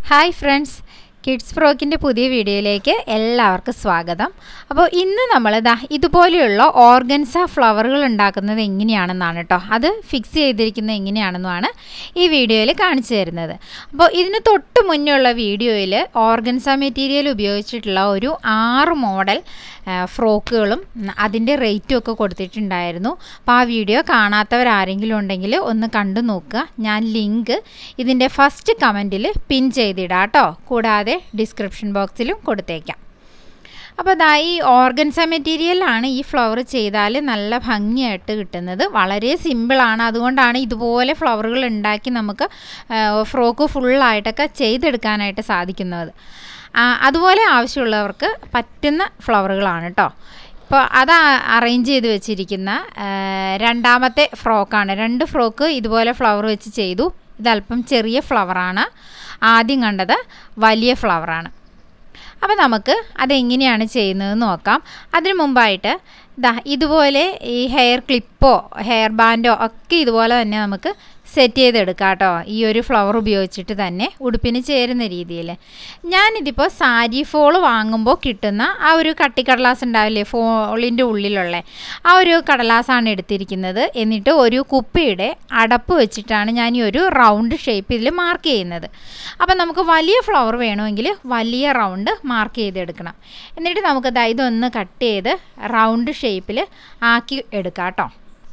hi friends kids ഫ്രോക്കിൻ്റെ പുതിയ വീഡിയോയിലേക്ക് എല്ലാവർക്കും സ്വാഗതം അപ്പോൾ ഇന്ന് നമ്മൾ ദാ ഇതുപോലെയുള്ള ഓർഗൻസ ഫ്ലവറുകൾ ഉണ്ടാക്കുന്നത് എങ്ങനെയാണെന്നാണ് കേട്ടോ അത് ഫിക്സ് ചെയ്തിരിക്കുന്നത് എങ്ങനെയാണെന്നുമാണ് ഈ വീഡിയോയിൽ കാണിച്ചു തരുന്നത് അപ്പോൾ ഇതിന് തൊട്ട് മുന്നേ ഉള്ള വീഡിയോയിൽ ഓർഗൻസ മെറ്റീരിയൽ ഉപയോഗിച്ചിട്ടുള്ള ഒരു ആറ് മോഡൽ ഫ്രോക്കുകളും അതിൻ്റെ റേറ്റും ഒക്കെ കൊടുത്തിട്ടുണ്ടായിരുന്നു അപ്പോൾ ആ വീഡിയോ കാണാത്തവരാരെങ്കിലും ഉണ്ടെങ്കിൽ ഒന്ന് കണ്ടു നോക്കുക ഞാൻ ലിങ്ക് ഇതിൻ്റെ ഫസ്റ്റ് കമൻറ്റിൽ പിൻ ചെയ്തിടാം കേട്ടോ കൂടാതെ ഡിസ്ക്രിപ്ഷൻ ബോക്സിലും കൊടുത്തേക്കാം അപ്പോൾ അതാ ഈ ഓർഗൻസ മെറ്റീരിയലാണ് ഈ ഫ്ലവർ ചെയ്താൽ നല്ല ഭംഗിയായിട്ട് കിട്ടുന്നത് വളരെ സിമ്പിളാണ് അതുകൊണ്ടാണ് ഇതുപോലെ ഫ്ലവറുകൾ ഉണ്ടാക്കി നമുക്ക് ഫ്രോക്ക് ഫുള്ളായിട്ടൊക്കെ ചെയ്തെടുക്കാനായിട്ട് സാധിക്കുന്നത് അതുപോലെ ആവശ്യമുള്ളവർക്ക് പറ്റുന്ന ഫ്ലവറുകളാണ് കേട്ടോ ഇപ്പോൾ അത് അറേഞ്ച് ചെയ്ത് വെച്ചിരിക്കുന്ന രണ്ടാമത്തെ ഫ്രോക്കാണ് രണ്ട് ഫ്രോക്ക് ഇതുപോലെ ഫ്ലവർ വെച്ച് ചെയ്തു ഇതല്പം ചെറിയ ഫ്ലവറാണ് ആദ്യം കണ്ടത് വലിയ ഫ്ലവറാണ് അപ്പോൾ നമുക്ക് അതെങ്ങനെയാണ് ചെയ്യുന്നതെന്ന് നോക്കാം അതിനു മുമ്പായിട്ട് ദാ ഇതുപോലെ ഈ ഹെയർ ക്ലിപ്പോ ഹെയർ ബാൻഡോ ഒക്കെ ഇതുപോലെ തന്നെ നമുക്ക് സെറ്റ് ചെയ്തെടുക്കാം കേട്ടോ ഈ ഒരു ഫ്ലവർ ഉപയോഗിച്ചിട്ട് തന്നെ ഉടുപ്പിന് ചേരുന്ന രീതിയിൽ ഞാനിതിപ്പോൾ സാരി ഫോൾ വാങ്ങുമ്പോൾ കിട്ടുന്ന ആ ഒരു കട്ടിക്കടലാസ് ഉണ്ടാവില്ലേ ഫോളിൻ്റെ ഉള്ളിലുള്ള ആ ഒരു കടലാസാണ് എടുത്തിരിക്കുന്നത് എന്നിട്ട് ഒരു കുപ്പിയുടെ അടപ്പ് വെച്ചിട്ടാണ് ഞാൻ ഈ ഒരു റൗണ്ട് ഷേപ്പ് ഇതിൽ മാർക്ക് ചെയ്യുന്നത് അപ്പം നമുക്ക് വലിയ ഫ്ലവർ വേണമെങ്കിൽ വലിയ റൗണ്ട് മാർക്ക് ചെയ്തെടുക്കണം എന്നിട്ട് നമുക്ക് ഇതൊന്ന് കട്ട് ചെയ്ത് റൗണ്ട് ഷേപ്പിൽ ആക്കി എടുക്കാം കേട്ടോ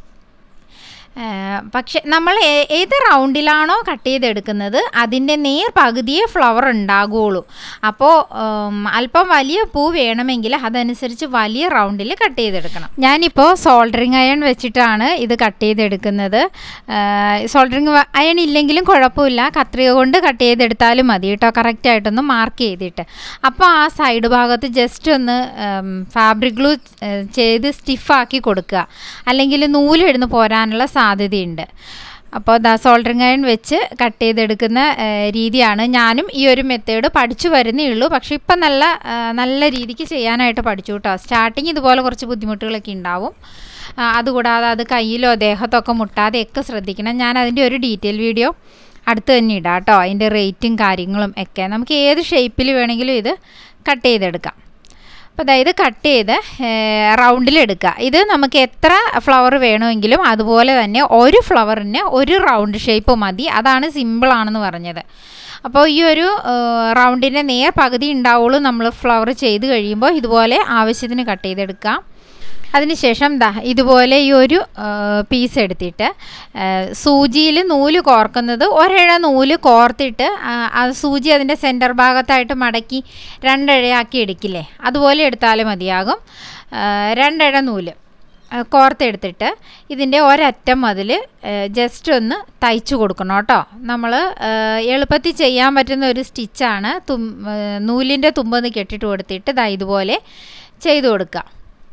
പക്ഷെ നമ്മൾ ഏത് റൗണ്ടിലാണോ കട്ട് ചെയ്തെടുക്കുന്നത് അതിൻ്റെ നേർ പകുതിയെ ഫ്ലവർ ഉണ്ടാകുള്ളൂ അപ്പോൾ അല്പം വലിയ പൂ വേണമെങ്കിൽ അതനുസരിച്ച് വലിയ റൗണ്ടിൽ കട്ട് ചെയ്തെടുക്കണം ഞാനിപ്പോൾ സോൾഡറിങ് അയൺ വെച്ചിട്ടാണ് ഇത് കട്ട് ചെയ്തെടുക്കുന്നത് സോൾഡറിങ് അയൺ ഇല്ലെങ്കിലും കുഴപ്പമില്ല കത്രിക കൊണ്ട് കട്ട് ചെയ്തെടുത്താലും മതി കേട്ടോ കറക്റ്റായിട്ടൊന്ന് മാർക്ക് ചെയ്തിട്ട് അപ്പോൾ ആ സൈഡ് ഭാഗത്ത് ജസ്റ്റ് ഒന്ന് ഫാബ്രിക് ഗ്ലൂ ചെയ്ത് സ്റ്റിഫാക്കി കൊടുക്കുക അല്ലെങ്കിൽ നൂലെടുന്ന് പോരാനുള്ള സാധ്യതയുണ്ട് അപ്പോൾ ദാ സോൾഡറിങ് അയൺ വെച്ച് കട്ട് ചെയ്തെടുക്കുന്ന രീതിയാണ് ഞാനും ഈ ഒരു മെത്തേഡ് പഠിച്ചു വരുന്നേ ഉള്ളൂ പക്ഷേ ഇപ്പം നല്ല നല്ല രീതിക്ക് ചെയ്യാനായിട്ട് പഠിച്ചു കേട്ടോ സ്റ്റാർട്ടിങ് ഇതുപോലെ കുറച്ച് ബുദ്ധിമുട്ടുകളൊക്കെ ഉണ്ടാവും അതുകൂടാതെ അത് കയ്യിലോ ദേഹത്തൊക്കെ മുട്ടാതെയൊക്കെ ശ്രദ്ധിക്കണം ഞാൻ അതിൻ്റെ ഒരു ഡീറ്റെയിൽ വീഡിയോ അടുത്ത് തന്നെ ഇടാം കേട്ടോ അതിൻ്റെ റേറ്റും കാര്യങ്ങളും ഒക്കെ നമുക്ക് ഏത് ഷേപ്പിൽ വേണമെങ്കിലും ഇത് കട്ട് ചെയ്തെടുക്കാം അപ്പോൾ അതായത് കട്ട് ചെയ്ത് റൗണ്ടിലെടുക്കുക ഇത് നമുക്ക് എത്ര ഫ്ലവർ വേണമെങ്കിലും അതുപോലെ തന്നെ ഒരു ഫ്ലവറിന് ഒരു റൗണ്ട് ഷേപ്പ് മതി അതാണ് സിമ്പിളാണെന്ന് പറഞ്ഞത് അപ്പോൾ ഈ ഒരു റൗണ്ടിൻ്റെ നേർ പകുതി ഉണ്ടാവുള്ളൂ നമ്മൾ ഫ്ലവർ ചെയ്ത് കഴിയുമ്പോൾ ഇതുപോലെ ആവശ്യത്തിന് കട്ട് ചെയ്തെടുക്കാം അതിനുശേഷം ദാ ഇതുപോലെ ഈ ഒരു പീസ് എടുത്തിട്ട് സൂചിയിൽ നൂല് കോർക്കുന്നത് ഒരഴ നൂല് കോർത്തിട്ട് ആ സൂചി അതിൻ്റെ സെൻറ്റർ ഭാഗത്തായിട്ട് മടക്കി രണ്ടഴയാക്കി എടുക്കില്ലേ അതുപോലെ എടുത്താലും മതിയാകും രണ്ടഴ നൂല് കോർത്തെടുത്തിട്ട് ഇതിൻ്റെ ഒരറ്റം അതിൽ ജസ്റ്റ് ഒന്ന് തയ്ച്ചു കൊടുക്കണം കേട്ടോ നമ്മൾ എളുപ്പത്തിൽ ചെയ്യാൻ പറ്റുന്ന ഒരു സ്റ്റിച്ചാണ് തും നൂലിൻ്റെ തുമ്പൊന്ന് കെട്ടിട്ട് കൊടുത്തിട്ട് ദാ ഇതുപോലെ ചെയ്തു കൊടുക്കുക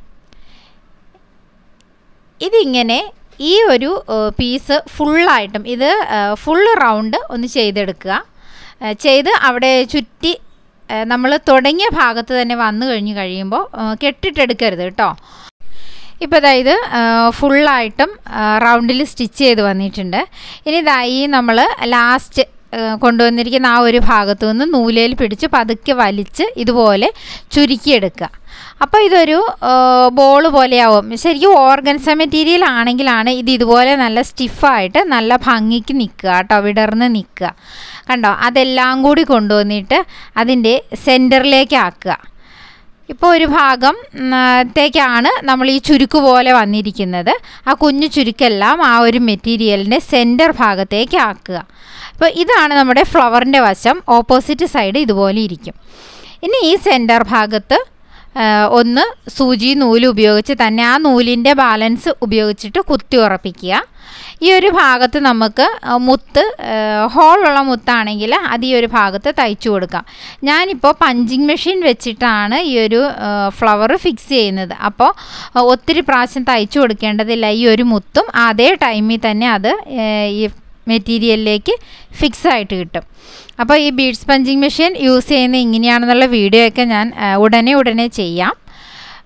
ഇതിങ്ങനെ ഈ ഒരു പീസ് ഫുള്ളായിട്ടും ഇത് ഫുൾ റൗണ്ട് ഒന്ന് ചെയ്തെടുക്കുക ചെയ്ത് അവിടെ ചുറ്റി നമ്മൾ തുടങ്ങിയ ഭാഗത്ത് തന്നെ വന്നു കഴിഞ്ഞ് കഴിയുമ്പോൾ കെട്ടിട്ടെടുക്കരുത് കേട്ടോ ഇപ്പോൾ അതായത് ഫുള്ളായിട്ടും റൗണ്ടിൽ സ്റ്റിച്ച് ചെയ്ത് വന്നിട്ടുണ്ട് ഇനി ഇതായി നമ്മൾ ലാസ്റ്റ് കൊണ്ടുവന്നിരിക്കുന്ന ആ ഒരു ഭാഗത്തു നിന്ന് നൂലയിൽ പിടിച്ച് പതുക്കെ വലിച്ച് ഇതുപോലെ ചുരുക്കിയെടുക്കുക അപ്പോൾ ഇതൊരു ബോൾ പോലെയാവും ശരിക്കും ഓർഗൻസ മെറ്റീരിയൽ ആണെങ്കിലാണ് ഇത് ഇതുപോലെ നല്ല സ്റ്റിഫായിട്ട് നല്ല ഭംഗിക്ക് നിൽക്കുക കേട്ടോ വിടർന്ന് നിൽക്കുക കണ്ടോ അതെല്ലാം കൂടി കൊണ്ടുവന്നിട്ട് അതിൻ്റെ സെൻറ്ററിലേക്ക് ആക്കുക ഇപ്പോൾ ഒരു ഭാഗം ത്തേക്കാണ് നമ്മൾ ഈ ചുരുക്ക് പോലെ വന്നിരിക്കുന്നത് ആ കുഞ്ഞു ചുരുക്കെല്ലാം ആ ഒരു മെറ്റീരിയലിൻ്റെ സെൻറ്റർ ഭാഗത്തേക്ക് ആക്കുക അപ്പോൾ ഇതാണ് നമ്മുടെ ഫ്ലവറിൻ്റെ വശം ഓപ്പോസിറ്റ് സൈഡ് ഇതുപോലെ ഇരിക്കും ഇനി ഈ സെൻറ്റർ ഭാഗത്ത് ഒന്ന് സൂചി നൂല് ഉപയോഗിച്ച് തന്നെ ആ നൂലിൻ്റെ ബാലൻസ് ഉപയോഗിച്ചിട്ട് കുത്തി ഉറപ്പിക്കുക ഈ ഒരു ഭാഗത്ത് നമുക്ക് മുത്ത് ഹോളുള്ള മുത്താണെങ്കിൽ അത് ഈ ഒരു ഭാഗത്ത് തയ്ച്ചു കൊടുക്കാം ഞാനിപ്പോൾ പഞ്ചിങ് മെഷീൻ വെച്ചിട്ടാണ് ഈ ഒരു ഫ്ലവർ ഫിക്സ് ചെയ്യുന്നത് അപ്പോൾ ഒത്തിരി പ്രാവശ്യം തയ്ച്ചു കൊടുക്കേണ്ടതില്ല ഈ ഒരു മുത്തും അതേ ടൈമിൽ തന്നെ അത് ഈ മെറ്റീരിയലിലേക്ക് ഫിക്സ് ആയിട്ട് കിട്ടും അപ്പോൾ ഈ ബീഡ്സ് പഞ്ചിങ് മെഷീൻ യൂസ് ചെയ്യുന്നത് ഇങ്ങനെയാണെന്നുള്ള വീഡിയോ ഒക്കെ ഞാൻ ഉടനെ ഉടനെ ചെയ്യാം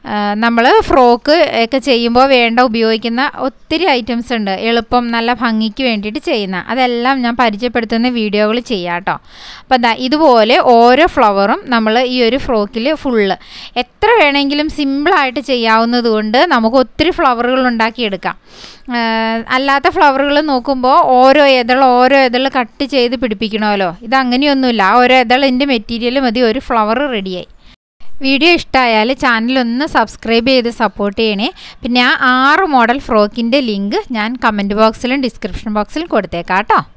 നമ്മൾ ഫ്രോക്ക് ഒക്കെ ചെയ്യുമ്പോൾ വേണ്ട ഉപയോഗിക്കുന്ന ഒത്തിരി ഐറ്റംസ് ഉണ്ട് എളുപ്പം നല്ല ഭംഗിക്ക് വേണ്ടിയിട്ട് ചെയ്യുന്ന അതെല്ലാം ഞാൻ പരിചയപ്പെടുത്തുന്ന വീഡിയോകൾ ചെയ്യാം കേട്ടോ അപ്പോൾ ദാ ഇതുപോലെ ഓരോ ഫ്ലവറും നമ്മൾ ഈ ഒരു ഫ്രോക്കിൽ ഫുള്ള് എത്ര വേണമെങ്കിലും സിമ്പിളായിട്ട് ചെയ്യാവുന്നത് കൊണ്ട് നമുക്ക് ഒത്തിരി ഫ്ലവറുകൾ ഉണ്ടാക്കിയെടുക്കാം അല്ലാത്ത ഫ്ലവറുകൾ നോക്കുമ്പോൾ ഓരോ ഇതൾ ഓരോ ഇതൾ കട്ട് ചെയ്ത് പിടിപ്പിക്കണമല്ലോ ഇത് അങ്ങനെയൊന്നുമില്ല ആ ഓരോ ഇതളിൻ്റെ മെറ്റീരിയൽ മതി ഒരു ഫ്ലവർ റെഡിയായി വീഡിയോ ഇഷ്ടമായാൽ ചാനലൊന്ന് സബ്സ്ക്രൈബ് ചെയ്ത് സപ്പോർട്ട് ചെയ്യണേ പിന്നെ ആ ആറ് മോഡൽ ഫ്രോക്കിൻ്റെ ലിങ്ക് ഞാൻ കമൻറ്റ് ബോക്സിലും ഡിസ്ക്രിപ്ഷൻ ബോക്സിലും കൊടുത്തേക്കാം കേട്ടോ